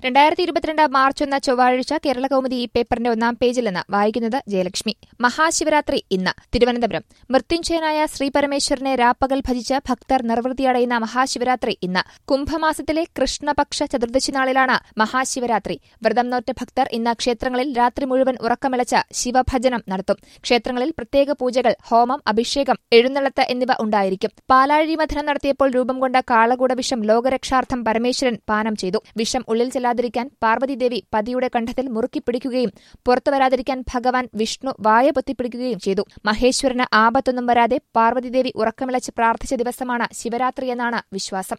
രണ്ടായിരത്തി ഇരുപത്തിരണ്ട് മാർച്ച് ഒന്ന് ചൊവ്വാഴ്ച കേരള കൗമുദി ഈ പേപ്പറിന്റെ ഒന്നാം പേജിൽ നിന്ന് വായിക്കുന്നത് ജയലക്ഷ്മി മഹാശിവരാത്രി ഇന്ന് തിരുവനന്തപുരം മൃത്യുഞ്ജയനായ ശ്രീപരമേശ്വരനെ രാപ്പകൽ ഭജിച്ച് ഭക്തർ നിർവൃതിയടയുന്ന മഹാശിവരാത്രി ഇന്ന് കുംഭമാസത്തിലെ കൃഷ്ണപക്ഷ ചതുർദശി നാളിലാണ് മഹാശിവരാത്രി വ്രതം നോറ്റ ഭക്തർ ഇന്ന് ക്ഷേത്രങ്ങളിൽ രാത്രി മുഴുവൻ ഉറക്കമിളച്ച് ശിവഭജനം നടത്തും ക്ഷേത്രങ്ങളിൽ പ്രത്യേക പൂജകൾ ഹോമം അഭിഷേകം എഴുന്നള്ളത്ത് എന്നിവ ഉണ്ടായിരിക്കും പാലാഴി മഥനം നടത്തിയപ്പോൾ രൂപം കൊണ്ട കാളകൂട വിഷം ലോകരക്ഷാർത്ഥം പരമേശ്വരൻ പാനം ചെയ്തു വിഷം ഉള്ളിൽ ചെല്ലാതിരിക്കാൻ പാർവതീദേവി പതിയുടെ കണ്ഠത്തിൽ മുറുക്കിപ്പിടിക്കുകയും പുറത്തു വരാതിരിക്കാൻ ഭഗവാൻ വിഷ്ണു വായ പൊത്തിപ്പിടിക്കുകയും ചെയ്തു മഹേശ്വരന് ആപത്തൊന്നും വരാതെ പാർവതീദേവി ഉറക്കമിളച്ച് പ്രാർത്ഥിച്ച ദിവസമാണ് ശിവരാത്രി എന്നാണ് വിശ്വാസം